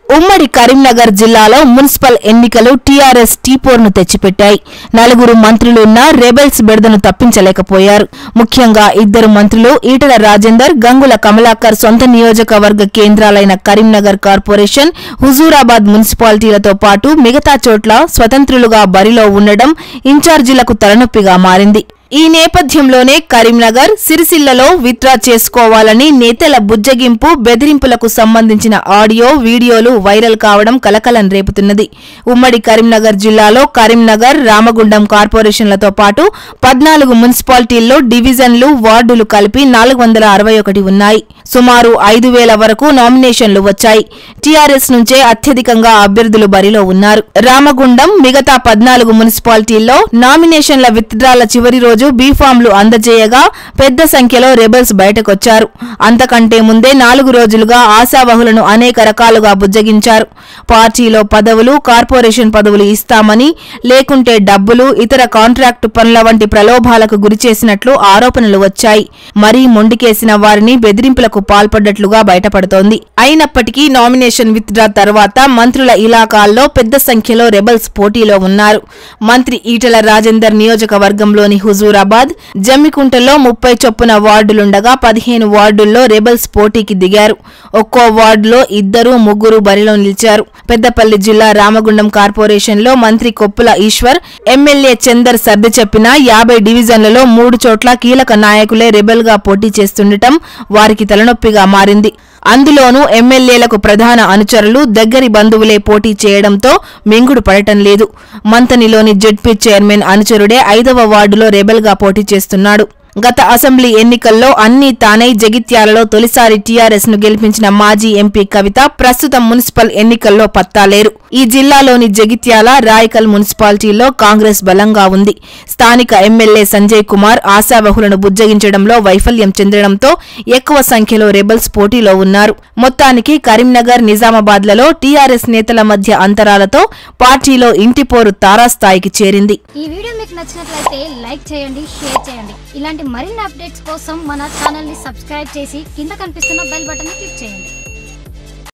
ఉమ్మడి కరీంనగర్ జిల్లాలో మున్సిపల్ ఎన్నికలు టీఆర్ఎస్ టీపోర్ను తెచ్చిపెట్టాయి నలుగురు మంత్రులున్న రెబెల్స్ బెడదను తప్పించలేకపోయారు ముఖ్యంగా ఇద్దరు మంత్రులు ఈటల రాజేందర్ గంగుల కమలాకర్ సొంత నియోజకవర్గ కేంద్రాలైన కరీంనగర్ కార్పొరేషన్ హుజూరాబాద్ మున్సిపాలిటీలతో పాటు మిగతా చోట్ల స్వతంత్రులుగా బరిలో ఉండడం ఇన్ఛార్జీలకు తలనొప్పిగా మారింది ఈ నేపథ్యంలోనే కరీంనగర్ సిరిసిల్లలో విత్డ్రా చేసుకోవాలని నేతల బుజ్జగింపు బెదిరింపులకు సంబంధించిన ఆడియో వీడియోలు వైరల్ కావడం కలకలం రేపుతున్నది ఉమ్మడి కరీంనగర్ జిల్లాలో కరీంనగర్ రామగుండం కార్పొరేషన్లతో పాటు పద్నాలుగు మున్సిపాలిటీల్లో డివిజన్లు వార్డులు కలిపి నాలుగు వందల అరవై ఒకటి ఉన్నాయి సుమారు ఐదు వేల వరకు నామినేషన్లు వచ్చాయి టీఆర్ఎస్ నుంచే అత్యధికంగా అభ్యర్థులు బరిలో ఉన్నారు రామగుండం మిగతా పద్నాలుగు మున్సిపాలిటీల్లో నామినేషన్ల విత్డ్రాల చివరి రోజు బీఫామ్లు అందజేయగా పెద్ద సంఖ్యలో రెబల్స్ బయటకొచ్చారు అంతకంటే ముందే నాలుగు రోజులుగా ఆశావహులను అనేక రకాలుగా బుజ్జగించారు పార్టీలో పదవులు కార్పొరేషన్ పదవులు ఇస్తామని లేకుంటే డబ్బులు ఇతర కాంట్రాక్టు పనుల వంటి ప్రలోభాలకు గురిచేసినట్లు ఆరోపణలు వచ్చాయి మరీ మొండికేసిన వారిని బెదిరింపులకు పాల్పడ్డట్లుగా బయటపడుతోంది అయినప్పటికీ నామినేషన్ విత్డ్రా తర్వాత మంత్రుల ఇలాకాల్లో పెద్ద సంఖ్యలో రెబల్స్ పోటీలో ఉన్నారు మంత్రి ఈటల రాజేందర్ నియోజకవర్గంలోని హుజూరాబాద్ జమ్మికుంటలో ముప్పై చొప్పున వార్డులుండగా పదిహేను వార్డుల్లో రెబల్స్ పోటీకి దిగారు ఒక్కో వార్డులో ఇద్దరు ముగ్గురు బరిలో నిలిచారు పెద్దపల్లి జిల్లా రామగుండం కార్పొరేషన్లో మంత్రి కొప్పుల ఈశ్వర్ ఎమ్మెల్యే చందర్ సర్ది చెప్పిన యాభై డివిజన్లలో మూడు చోట్ల కీలక నాయకులే రెబెల్ గా పోటీ చేస్తుండటం వారికి తలనొప్పిగా మారింది అందులోనూ ఎమ్మెల్యేలకు ప్రధాన అనుచరులు దగ్గరి బంధువులే పోటీ చేయడంతో మింగుడు పడటం లేదు మంతనిలోని జెడ్పీ చైర్మన్ అనుచరుడే ఐదవ వార్డులో రెబెల్గా పోటీ చేస్తున్నాడు గత అసెంబ్లీ ఎన్నికల్లో అన్ని తానై జగిత్యాలలో తొలిసారి టీఆర్ఎస్ ను గెలిపించిన మాజీ ఎంపీ కవిత ప్రస్తుతం మున్సిపల్ ఎన్నికల్లో పత్తాలేరు ఈ జిల్లాలోని జగిత్యాల రాయకల్ మున్సిపాలిటీల్లో కాంగ్రెస్ బలంగా ఉంది స్థానిక ఎమ్మెల్యే సంజయ్ కుమార్ ఆశావహులను బుజ్జగించడంలో వైఫల్యం చెందడంతో ఎక్కువ సంఖ్యలో రెబల్స్ పోటీలో ఉన్నారు మొత్తానికి కరీంనగర్ నిజామాబాద్లలో టీఆర్ఎస్ నేతల మధ్య అంతరాలతో పార్టీలో ఇంటిపోరు తారాస్థాయికి చేరింది ఈ వీడియో మీకు నచ్చినట్లయితే లైక్ చేయండి షేర్ చేయండి ఇలాంటి మరిన్ని అప్డేట్స్ కోసం మన ఛానల్ని సబ్స్క్రైబ్ చేసి కింద కనిపిస్తున్న బెల్ బటన్ని క్లిక్ చేయండి